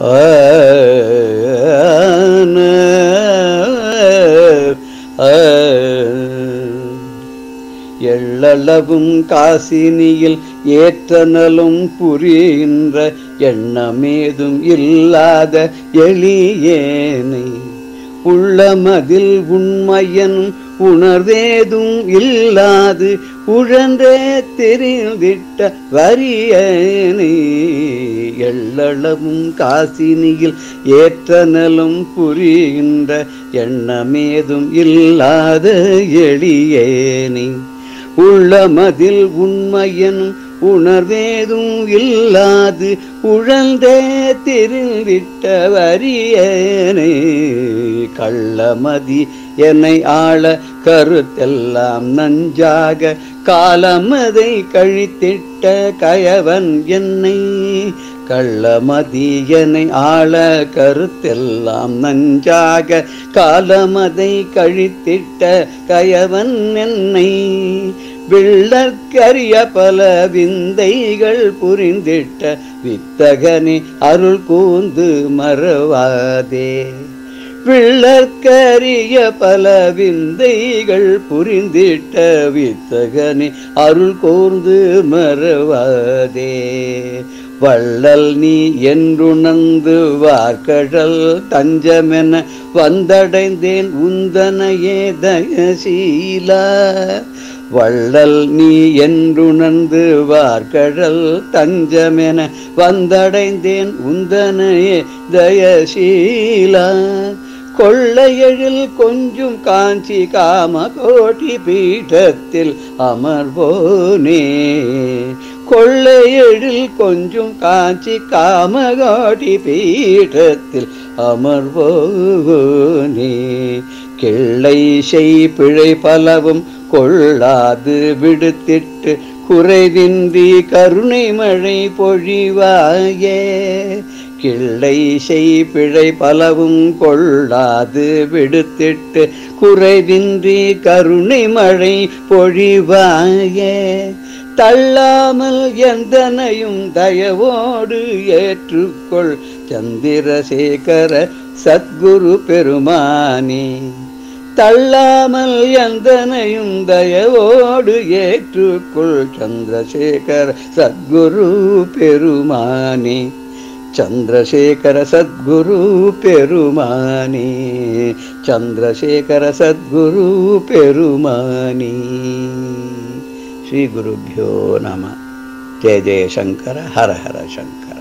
எள்ளளவும் காசினியில் ஏற்றனலும் புரிகின்ற எண்ணமேதும் இல்லாத எளியேனை உள்ளமதில் உண்மையனும் உணர்வேதும் இல்லாது உழன்றே தெரிந்திட்ட வரியனை எள்ளளவும் காசினியில் ஏற்றனலும் புரிகின்ற எண்ணமேதும் இல்லாத எளியேனை உள்ளமதில் உண்மையனும் உணர்வேதும் இல்லாது உழந்தே திரிந்திட்ட வரியனே கள்ளமதி என்னை ஆள கருத்தெல்லாம் நஞ்சாக காலமதை கழித்திட்ட கயவன் என்னை கள்ளமதியனை ஆள கருத்தெல்லாம் நஞ்சாக காலமதை கழித்திட்ட கயவன் என்னை வெள்ளற்கரிய பல விந்தைகள் புரிந்திட்ட வித்தகனே அருள் கூந்து மறவாதே விள்ளற்கரிய பல விந்தைகள் புரிந்திட்ட வித்தகனே அருள் கூர்ந்து மறவாதே வள்ளல் நீ என்றுணர்ந்து வார்கடல் தஞ்சமென வந்தடைந்தேன் உந்தனையே தயசீலா வள்ளல் நீ என்றுணர்ந்து வார்கடல் தஞ்சமென வந்தடைந்தேன் உந்தனையே தயசீலா கொள்ளையழில் கொஞ்சம் காஞ்சி காம கோட்டி பீഠத்தில் அமர்வோனே கொள்ளையழில் கொஞ்சம் காஞ்சி காமகோட்டி பீഠத்தில் அமர்வோனே கிள்ளை செய் பிழை பலவும் கொள்ளாது விடுத்திட்டு குறைவின்றி கருணை மழை பொழிவாயே கிள்ளை செய் பிழை பலவும் கொள்ளாது விடுத்திட்டு குறைவின்றி கருணை மழை பொழிவாயே தள்ளாமல் எந்தனையும் தயவோடு ஏற்றுக்கொள் சந்திரசேகர சத்குரு பெருமானே தள்ளாமல் எந்தனையும் தயவோடு ஏற்றுக்கொள் சந்திரசேகர சத்குரு பெருமானே ಚಂದ್ರಶೇಖರ ಸದ್ಗುರು ಪೆರುಮಾನಿ ಚಂದ್ರಶೇಖರ ಸದ್ಗುರು ಪೆರುಮಾನಿ ಶ್ರೀ ಗುರುಭ್ಯೋ ನಮ ಜಯ ಜಯ ಶಂಕರ ಹರ ಹರ ಶಂಕರ